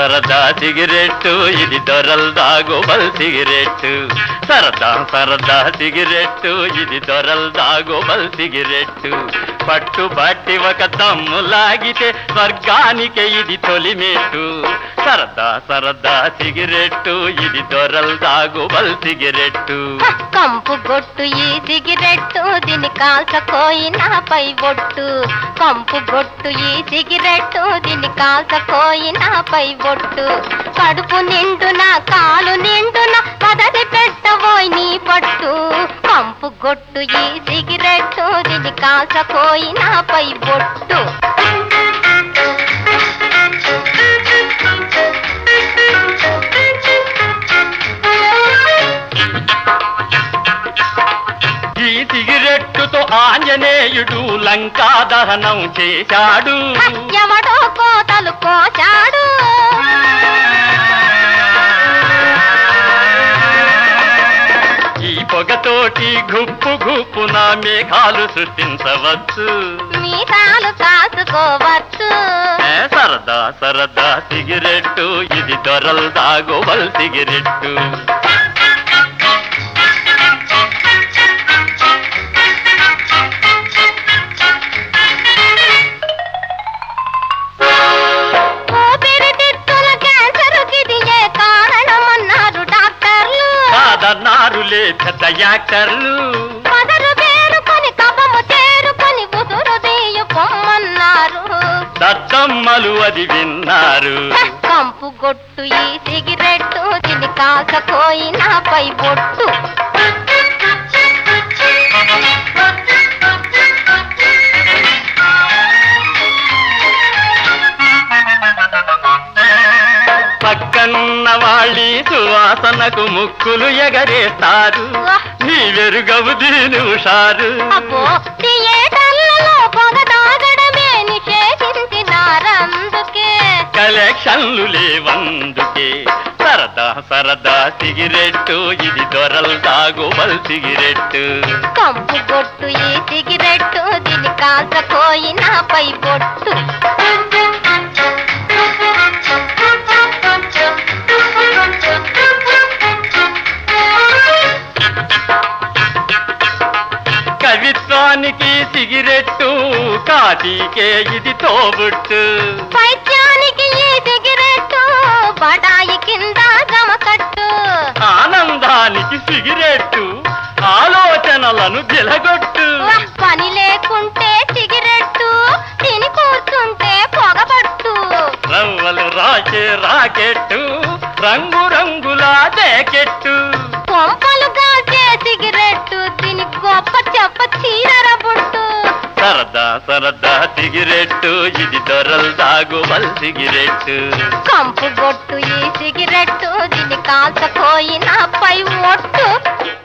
సరదా సిగరెట్టు ఇది దొరల్ దాగోబల్ సిగరెట్టు సరదా సరదా సిగరెట్టు ఇది దొరల్ దాగోబల్ సిగరెట్టు పట్టు బట్టి ఒక దమ్ము లాగితే స్వర్గానికే ఇది తొలిమెట్టు సరదా సరదా సిగరెట్టు ఇది దొరల్ దాగోబల్ సిగరెట్టు హ, కంపు గొట్టు ఈ సిగరెట్టు దీని కాల్చకోయి నాపై బొట్టు కంపు గొట్టు ఈ సిగరెట్టు దీని కాల్చకోయి నాపై బొట్టు కడుపు నిండున కాలు నిండున పదది పెట్టబోయి నీ పట్టు కంపు గొట్టు ఈ సిగరెట్టు దీని కాల్చకోయి నాపై బొట్టు ఈ సిగరెట్టుతో ఆంజనేయుడు లంకా దహనం చేశాడు హ, ఎవడో కోతలు కోచాడు ఈ పొగతోటి గుప్పు గుప్పున మేఘాలు సృష్టించవచ్చు మీసాలు కాసుకోవచ్చు ఏ సరదా సరదా సిగరెట్టు ఇది దొరల్ దాగోవల్ సిగరెట్టు ఊపిరితిత్తుల క్యాన్సరుకి ఇది ఏ కారణమన్నారు డాక్టర్లు కాదన్నారులే పెద్ద యాక్టర్లు పదరు వేరుకొని కబము చేరుకొని ఉదురు దీయు పొమ్మన్నారు దద్దమ్మలు అది విన్నారు హ, కంపు గొట్టు ఈ సిగరెట్టు తిని కాకపోయి నాపై బొట్టు పక్కనున్న వాళ్ళి సువాసనకు ముక్కులు ఎగరేస్తారు నీ వెరుగవు దీని హుషారు అబ్బో థియేటర్లలో పొగ తాగడమే నిషేధించినారందుకే కలెక్షన్లు లేవందుకే సరదా సరదా సిగరెట్టు ఇది దొరల్ దాగోబల్ సిగరెట్టు కంపు గొట్టు ఈ సిగరెట్టు దీని కాసపోయి నాపై బొట్టు కవిత్వానికి సిగరెట్టు కాటికే ఇది తోబుట్టు పైత్యానికి ఈ సిగరెట్టు బడాయి కింద జమకట్టు ఆనందానికి సిగరెట్టు ఆలోచనలను దిలగొట్టు వహ్, పని లేకుంటే సిగరెట్టు తిని కూర్చుంటే పొగబట్టు రవ్వలు రాసే రాకెట్టు రంగు రంగుల జాకెట్టు కొంపలు కాచే సిగరెట్టు తిని గొప్ప చెప్ప చీరర బుట్టు సరదా సరదా సిగరెట్టు ఇది దొరల్ దాగువల్ సిగరెట్టు కంపు గొట్టు ఈ సిగరెట్టు దీని కాల్చపోయి నాపై ఒట్టు